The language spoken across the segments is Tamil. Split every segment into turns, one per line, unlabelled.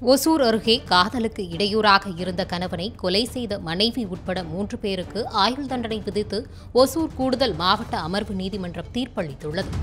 ஒசூர் அருகே காதலுக்கு இடையூறாக இருந்த கணவனை கொலை செய்த மனைவி உட்பட மூன்று பேருக்கு ஆயுள் தண்டனை விதித்து ஒசூர் கூடுதல் மாவட்ட அமர்வு நீதிமன்றம் தீர்ப்பளித்துள்ளது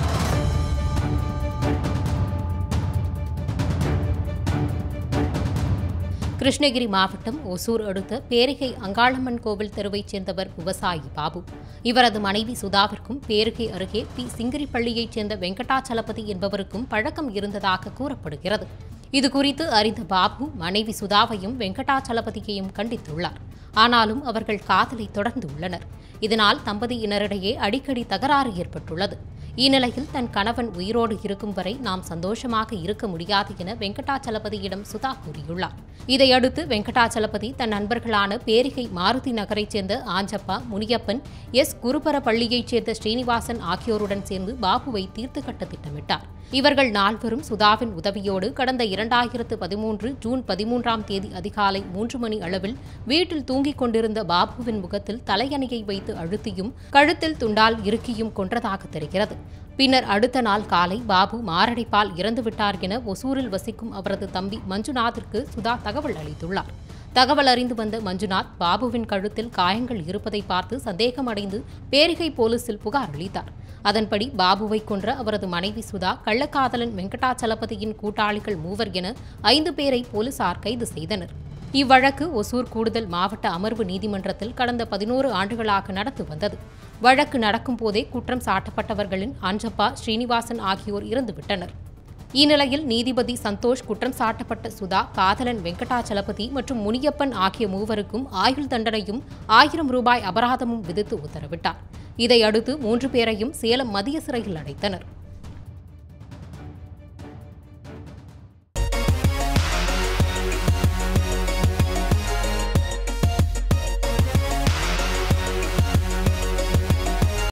கிருஷ்ணகிரி மாவட்டம் ஒசூர் அடுத்த பேரிகை அங்காளம்மன் கோவில் தெருவைச் சேர்ந்தவர் விவசாயி பாபு இவரது மனைவி சுதாவிற்கும் பேரிகை அருகே பி சிங்கிரிப்பள்ளியைச் சேர்ந்த வெங்கடாச்சலபதி என்பவருக்கும் பழக்கம் இருந்ததாக கூறப்படுகிறது இதுகுறித்து அறிந்த பாபு மனைவி சுதாவையும் வெங்கடாச்சலபதியையும் கண்டித்துள்ளார் ஆனாலும் அவர்கள் காதலை தொடர்ந்து உள்ளனர் இதனால் தம்பதியினரிடையே அடிக்கடி தகராறு ஏற்பட்டுள்ளது இந்நிலையில் தன் கணவன் உயிரோடு இருக்கும் வரை நாம் சந்தோஷமாக இருக்க முடியாது என வெங்கடாச்சலபதியிடம் சுதா கூறியுள்ளார் இதையடுத்து வெங்கடாச்சலபதி தன் நண்பர்களான பேரிகை மாருதி நகரைச் சேர்ந்த ஆஞ்சப்பா முனியப்பன் எஸ் குருபர பள்ளியைச் சேர்ந்த ஸ்ரீனிவாசன் ஆகியோருடன் சேர்ந்து பாபுவை தீர்த்து கட்ட திட்டமிட்டார் இவர்கள் நால்வரும் சுதாவின் உதவியோடு கடந்த இரண்டாயிரத்து பதிமூன்று ஜூன் பதிமூன்றாம் தேதி அதிகாலை மூன்று மணி அளவில் வீட்டில் தூங்கிக் கொண்டிருந்த பாபுவின் முகத்தில் தலையணையை வைத்து அழுத்தியும் கழுத்தில் துண்டால் இறுக்கியும் கொன்றதாக தெரிகிறது பின்னர் அடுத்த நாள் காலை பாபு மாரடைப்பால் இறந்துவிட்டார் என ஒசூரில் வசிக்கும் அவரது தம்பி மஞ்சுநாத்திற்கு சுதா தகவல் அளித்துள்ளார் தகவல் அறிந்து வந்த மஞ்சுநாத் பாபுவின் கழுத்தில் காயங்கள் இருப்பதை பார்த்து சந்தேகமடைந்து பேரிகை போலீசில் புகார் அளித்தார் அதன்படி பாபுவை கொன்ற அவரது மனைவி சுதா கள்ளக்காதலன் வெங்கடாச்சலபதியின் கூட்டாளிகள் மூவர் என ஐந்து பேரை போலீசார் கைது செய்தனர் இவ்வழக்கு ஒசூர் கூடுதல் மாவட்ட அமர்வு நீதிமன்றத்தில் கடந்த பதினோரு ஆண்டுகளாக நடந்து வந்தது வழக்கு நடக்கும் போதே குற்றம் சாட்டப்பட்டவர்களின் அஞ்சப்பா ஸ்ரீனிவாசன் ஆகியோர் இறந்துவிட்டனர் இந்நிலையில் நீதிபதி சந்தோஷ் குற்றம் சாட்டப்பட்ட சுதா காதலன் வெங்கடாச்சலபதி மற்றும் முனியப்பன் ஆகிய மூவருக்கும் ஆயுள் தண்டனையும் ஆயிரம் ரூபாய் அபராதமும் விதித்து உத்தரவிட்டார் இதையடுத்து மூன்று பேரையும் சேலம் மத்திய சிறையில் அடைத்தனர்